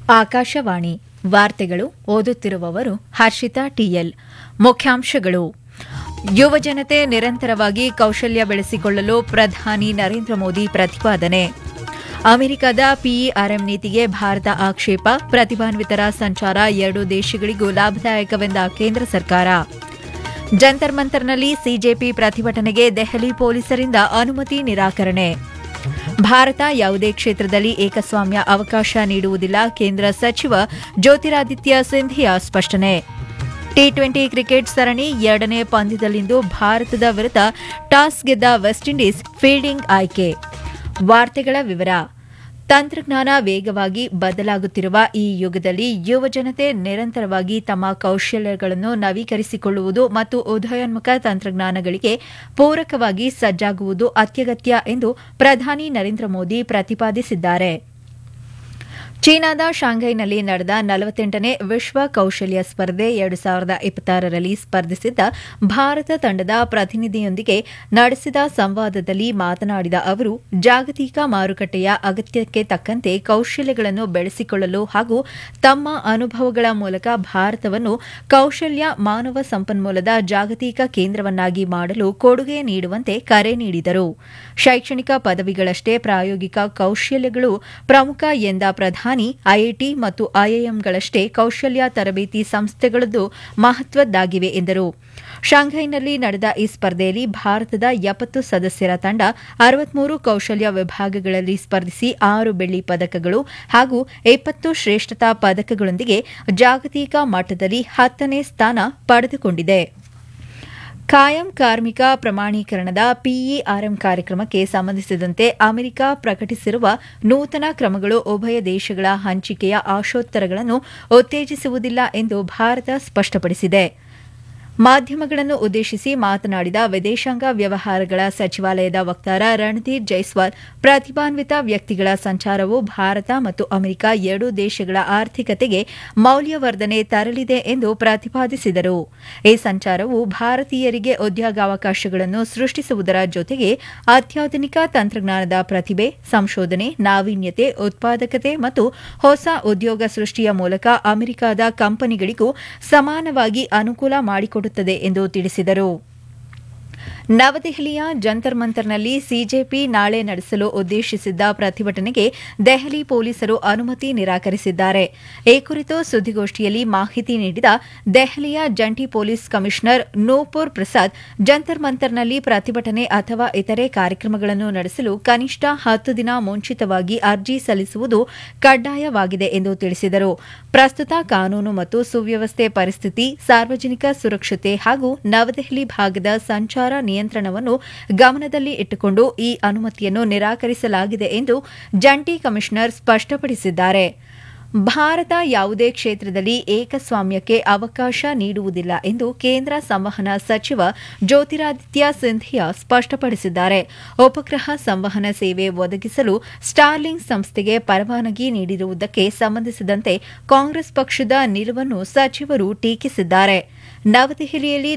ಆಕಾಶವಾಣಿ ವಾರ್ತೆಗಳು ಓದುತ್ತಿರುವವರು ಹರ್ಷಿತಾ ಟಿಎಲ್ ಮುಖ್ಯಾಂಶಗಳು ಯುವಜನತೆ ನಿರಂತರವಾಗಿ ಕೌಶಲ್ಯ ಬೆಳೆಸಿಕೊಳ್ಳಲು ಪ್ರಧಾನಿ ನರೇಂದ್ರ ಮೋದಿ ಪ್ರತಿಪಾದನೆ ಅಮೆರಿಕದ ಪಿಇಆರ್ಎಂ ನೀತಿಗೆ ಭಾರತ ಆಕ್ಷೇಪ ಪ್ರತಿಭಾನ್ವಿತರ ಸಂಚಾರ ಎರಡೂ ದೇಶಗಳಿಗೂ ಲಾಭದಾಯಕವೆಂದ ಕೇಂದ್ರ ಸರ್ಕಾರ ಜಂತರ್ ಮಂತರ್ನಲ್ಲಿ ಸಿಜೆಪಿ ಪ್ರತಿಭಟನೆಗೆ ದೆಹಲಿ ಪೊಲೀಸರಿಂದ ಅನುಮತಿ ನಿರಾಕರಣೆ ಭಾರತ ಯಾವುದೇ ಕ್ಷೇತ್ರದಲ್ಲಿ ಏಕಸ್ವಾಮ್ಯ ಅವಕಾಶ ನೀಡುವುದಿಲ್ಲ ಕೇಂದ್ರ ಸಚಿವ ಜ್ಯೋತಿರಾದಿತ್ಯ ಸಿಂಧಿಯಾ ಸ್ಪಷ್ಟನೆ ಟಿ ಟ್ವೆಂಟಿ ಕ್ರಿಕೆಟ್ ಸರಣಿ ಎರಡನೇ ಪಂದ್ಯದಲ್ಲಿಂದು ಭಾರತದ ವಿರುದ್ಧ ಟಾಸ್ ಗೆದ್ದ ವೆಸ್ಟ್ ಇಂಡೀಸ್ ಫೀಲ್ಡಿಂಗ್ ಆಯ್ಕೆ ವಾರ್ತೆಗಳ ವಿವರ ತಂತ್ರಜ್ಞಾನ ವೇಗವಾಗಿ ಬದಲಾಗುತ್ತಿರುವ ಈ ಯುಗದಲ್ಲಿ ಯುವಜನತೆ ನಿರಂತರವಾಗಿ ತಮ್ಮ ಕೌಶಲ್ಯಗಳನ್ನು ನವೀಕರಿಸಿಕೊಳ್ಳುವುದು ಮತ್ತು ಉದಯೋನ್ಮುಖ ತಂತ್ರಜ್ಞಾನಗಳಿಗೆ ಪೂರಕವಾಗಿ ಸಜ್ಜಾಗುವುದು ಅತ್ಯಗತ್ಯ ಎಂದು ಪ್ರಧಾನಿ ನರೇಂದ್ರ ಮೋದಿ ಪ್ರತಿಪಾದಿಸಿದ್ದಾರೆ ಚೀನಾದ ಶಾಂಘೈನಲ್ಲಿ ನಡೆದ ನಲವತ್ತೆಂಟನೇ ವಿಶ್ವ ಕೌಶಲ್ಯ ಸ್ಪರ್ಧೆ ಎರಡು ಸಾವಿರದ ಇಪ್ಪತ್ತಾರರಲ್ಲಿ ಸ್ಪರ್ಧಿಸಿದ್ದ ಭಾರತ ತಂಡದ ಪ್ರತಿನಿಧಿಯೊಂದಿಗೆ ನಡೆಸಿದ ಸಂವಾದದಲ್ಲಿ ಮಾತನಾಡಿದ ಅವರು ಜಾಗತಿಕ ಮಾರುಕಟ್ಟೆಯ ಅಗತ್ಯಕ್ಕೆ ತಕ್ಕಂತೆ ಕೌಶಲ್ಯಗಳನ್ನು ಬೆಳೆಸಿಕೊಳ್ಳಲು ಹಾಗೂ ತಮ್ಮ ಅನುಭವಗಳ ಮೂಲಕ ಭಾರತವನ್ನು ಕೌಶಲ್ಯ ಮಾನವ ಸಂಪನ್ಮೂಲದ ಜಾಗತಿಕ ಕೇಂದ್ರವನ್ನಾಗಿ ಮಾಡಲು ಕೊಡುಗೆ ನೀಡುವಂತೆ ಕರೆ ನೀಡಿದರು ಶೈಕ್ಷಣಿಕ ಪದವಿಗಳಷ್ಟೇ ಪ್ರಾಯೋಗಿಕ ಕೌಶಲ್ಯಗಳು ಪ್ರಮುಖ ಎಂದ ಪ್ರಧಾನಿ ಐಐಟಿ ಮತ್ತು ಐಐಎಂಗಳಷ್ಟೇ ಕೌಶಲ್ಯ ತರಬೇತಿ ಸಂಸ್ಥೆಗಳದ್ದು ಮಹತ್ವದ್ದಾಗಿವೆ ಎಂದರು ಶಾಂಘೈನಲ್ಲಿ ನಡೆದ ಈ ಸ್ಪರ್ಧೆಯಲ್ಲಿ ಭಾರತದ ಎಪ್ಪತ್ತು ಸದಸ್ಯರ ತಂಡ ಅರವತ್ಮೂರು ಕೌಶಲ್ಯ ವಿಭಾಗಗಳಲ್ಲಿ ಸ್ಪರ್ಧಿಸಿ ಆರು ಬೆಳ್ಳಿ ಪದಕಗಳು ಹಾಗೂ ಇಪ್ಪತ್ತು ಶ್ರೇಷ್ಠತಾ ಪದಕಗಳೊಂದಿಗೆ ಜಾಗತಿಕ ಮಟ್ಟದಲ್ಲಿ ಹತ್ತನೇ ಸ್ಥಾನ ಪಡೆದುಕೊಂಡಿದೆ ಕಾಯಂ ಕಾರ್ಮಿಕ ಪ್ರಮಾಣೀಕರಣದ ಪಿಇಆರ್ಎಂ ಕಾರ್ಯಕ್ರಮಕ್ಕೆ ಸಂಬಂಧಿಸಿದಂತೆ ಅಮೆರಿಕ ಪ್ರಕಟಿಸಿರುವ ನೂತನ ಕ್ರಮಗಳು ಉಭಯ ದೇಶಗಳ ಹಂಚಿಕೆಯ ಆಶೋತ್ತರಗಳನ್ನು ಉತ್ತೇಜಿಸುವುದಿಲ್ಲ ಎಂದು ಭಾರತ ಸ್ಪಷ್ಟಪಡಿಸಿದೆ ಮಾಧ್ಯಮಗಳನ್ನು ಉದ್ದೇಶಿಸಿ ಮಾತನಾಡಿದ ವಿದೇಶಾಂಗ ವ್ಯವಹಾರಗಳ ಸಚಿವಾಲಯದ ವಕ್ತಾರ ರಣಧೀರ್ ಜೈಸ್ವಾಲ್ ಪ್ರತಿಭಾನ್ವಿತ ವ್ಯಕ್ತಿಗಳ ಸಂಚಾರವು ಭಾರತ ಮತ್ತು ಅಮೆರಿಕ ಎರಡೂ ದೇಶಗಳ ಆರ್ಥಿಕತೆಗೆ ಮೌಲ್ಯವರ್ಧನೆ ತರಲಿದೆ ಎಂದು ಪ್ರತಿಪಾದಿಸಿದರು ಈ ಸಂಚಾರವು ಭಾರತೀಯರಿಗೆ ಉದ್ಯೋಗಾವಕಾಶಗಳನ್ನು ಸೃಷ್ಟಿಸುವುದರ ಜೊತೆಗೆ ಅತ್ಯಾಧುನಿಕ ತಂತ್ರಜ್ಞಾನದ ಪ್ರತಿಭೆ ಸಂಶೋಧನೆ ನಾವೀನ್ಯತೆ ಉತ್ಪಾದಕತೆ ಮತ್ತು ಹೊಸ ಉದ್ಯೋಗ ಸೃಷ್ಟಿಯ ಮೂಲಕ ಅಮೆರಿಕದ ಕಂಪನಿಗಳಿಗೂ ಸಮಾನವಾಗಿ ಅನುಕೂಲ ಮಾಡಿಕೊಡುತ್ತದೆ ಎಂದು ತಿಳಿಸಿದರು ನವದೆಹಲಿಯ ಜಂತರ್ ಮಂತರ್ನಲ್ಲಿ ಸಿಜೆಪಿ ನಾಳೆ ನಡೆಸಲು ಉದ್ದೇಶಿಸಿದ್ದ ಪ್ರತಿಭಟನೆಗೆ ದೆಹಲಿ ಪೊಲೀಸರು ಅನುಮತಿ ನಿರಾಕರಿಸಿದ್ದಾರೆ ಈ ಕುರಿತು ಸುದ್ದಿಗೋಷ್ಠಿಯಲ್ಲಿ ಮಾಹಿತಿ ನೀಡಿದ ದೆಹಲಿಯ ಜಂಟಿ ಪೊಲೀಸ್ ಕಮಿಷನರ್ ನೂಪುರ್ ಪ್ರಸಾದ್ ಜಂತರ್ ಮಂತರ್ನಲ್ಲಿ ಪ್ರತಿಭಟನೆ ಅಥವಾ ಇತರೆ ಕಾರ್ಯಕ್ರಮಗಳನ್ನು ನಡೆಸಲು ಕನಿಷ್ಠ ಹತ್ತು ದಿನ ಮುಂಚಿತವಾಗಿ ಅರ್ಜಿ ಸಲ್ಲಿಸುವುದು ಕಡ್ಡಾಯವಾಗಿದೆ ಎಂದು ತಿಳಿಸಿದರು ಪ್ರಸ್ತುತ ಕಾನೂನು ಮತ್ತು ಸುವ್ಯವಸ್ಥೆ ಪರಿಸ್ಥಿತಿ ಸಾರ್ವಜನಿಕ ಸುರಕ್ಷತೆ ಹಾಗೂ ನವದೆಹಲಿ ಭಾಗದ ಸಂಚಾರ ನಿಯಂತ್ರಣವನ್ನು ಗಮನದಲ್ಲಿ ಇಟ್ಟುಕೊಂಡು ಈ ಅನುಮತಿಯನ್ನು ನಿರಾಕರಿಸಲಾಗಿದೆ ಎಂದು ಜಂಟಿ ಕಮಿಷನರ್ ಸ್ಪಷ್ಟಪಡಿಸಿದ್ದಾರೆ ಭಾರತ ಯಾವುದೇ ಕ್ಷೇತ್ರದಲ್ಲಿ ಏಕಸ್ವಾಮ್ಯಕ್ಕೆ ಅವಕಾಶ ನೀಡುವುದಿಲ್ಲ ಎಂದು ಕೇಂದ್ರ ಸಂವಹನ ಸಚಿವ ಜ್ಯೋತಿರಾದಿತ್ಯ ಸಿಂಧಿಯಾ ಸ್ಪಷ್ಟಪಡಿಸಿದ್ದಾರೆ ಉಪಗ್ರಹ ಸಂವಹನ ಸೇವೆ ಒದಗಿಸಲು ಸ್ಟಾರ್ಲಿಂಗ್ ಸಂಸ್ಥೆಗೆ ಪರವಾನಗಿ ನೀಡಿರುವುದಕ್ಕೆ ಸಂಬಂಧಿಸಿದಂತೆ ಕಾಂಗ್ರೆಸ್ ಪಕ್ಷದ ನಿಲುವನ್ನು ಸಚಿವರು ಟೀಕಿಸಿದ್ದಾರೆ ನವದೆಹಲಿಯಲ್ಲಿ